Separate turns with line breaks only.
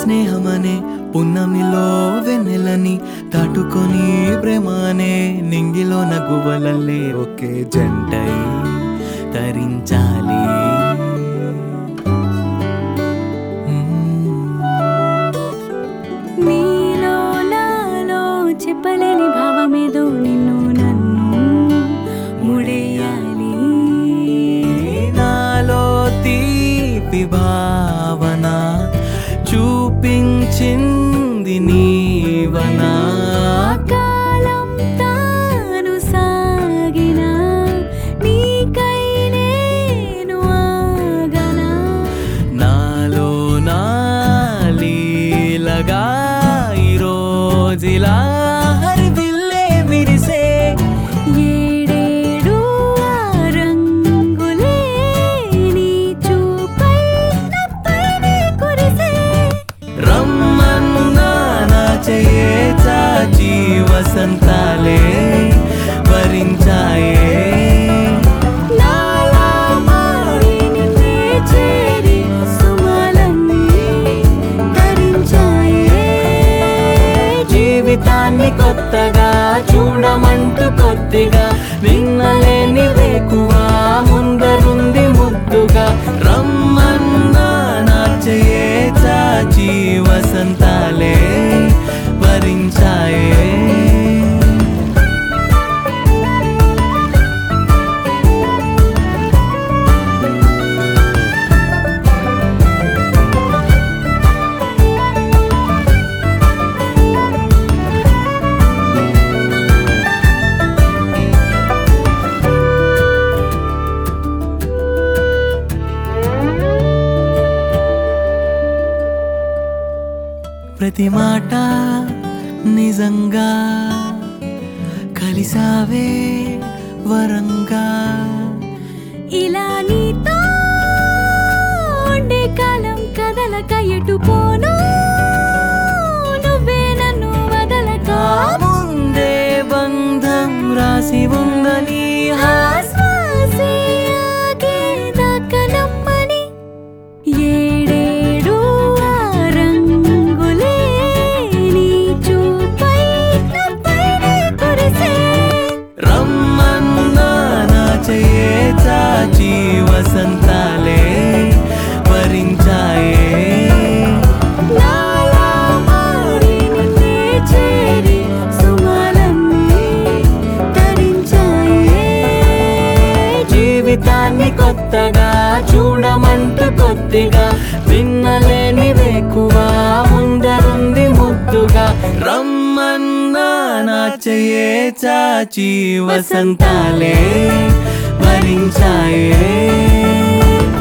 స్నేహమనే పున్నమిలో వెన్నెలని దాటుకొని ప్రేమనే నింగిలో నగువలల్లే ఒకే జంటై తరించాలి మ్మ్.
నీలో నాలో చెప్పలేని భావమేదో నిన్ను నన్ను ముడేయాలి
నాలో తీపి భావన చూపించింది నీవనా
కాలం తాను సాగిన నీకై నేను ఆగనా
నాలో నాలీలగా ఈరోజిలా హరివిల్లే విరిసే
ఏడేడు ఆ రంగులే నీ చూపై నాపైనే కురిసే
రమ్మన్నా నా చెయ్యే చాచి వసంతాలే వరించాయే
నాలా మారి నిన్నే చేరి సుమలన్నీ ధరించాయే
జీవితాన్ని కొత్తగా చూడమంటూ కొద్దిగా విన్నలేని వేకువా ముందరుంది ముద్దుగా రమ్మన్నా నా చెయ్యే చాచి వసంతాలే వరించాయే ప్రతి మాట నిజంగా కలిసావే వరంగా
ఇలా నీతో ఉండే కాలం కదలక ఎటు పోను నువ్వే నన్ను వదలక
ముందే బంధం రాసి ఉందని
ఆ శ్వాసే ఆగేదాకా నమ్మని ఏడేడు ఆ రంగులే నీ చూపై నాపైనే కురిసే
రమ్మన్నా నా చెయ్యే చాచి వసంతాలే వరించాయే
నాలా మారి నిన్నే చేరి సుమలన్నీ ధరించాయే
జీవితాన్ని కొత్తగా చూడమంటూ కొద్దిగా విన్నలేని వేకువా ముందరుంది ముద్దుగా రమ్మన్నా నా చెయ్యే చాచి వసంతాలే వరించాయే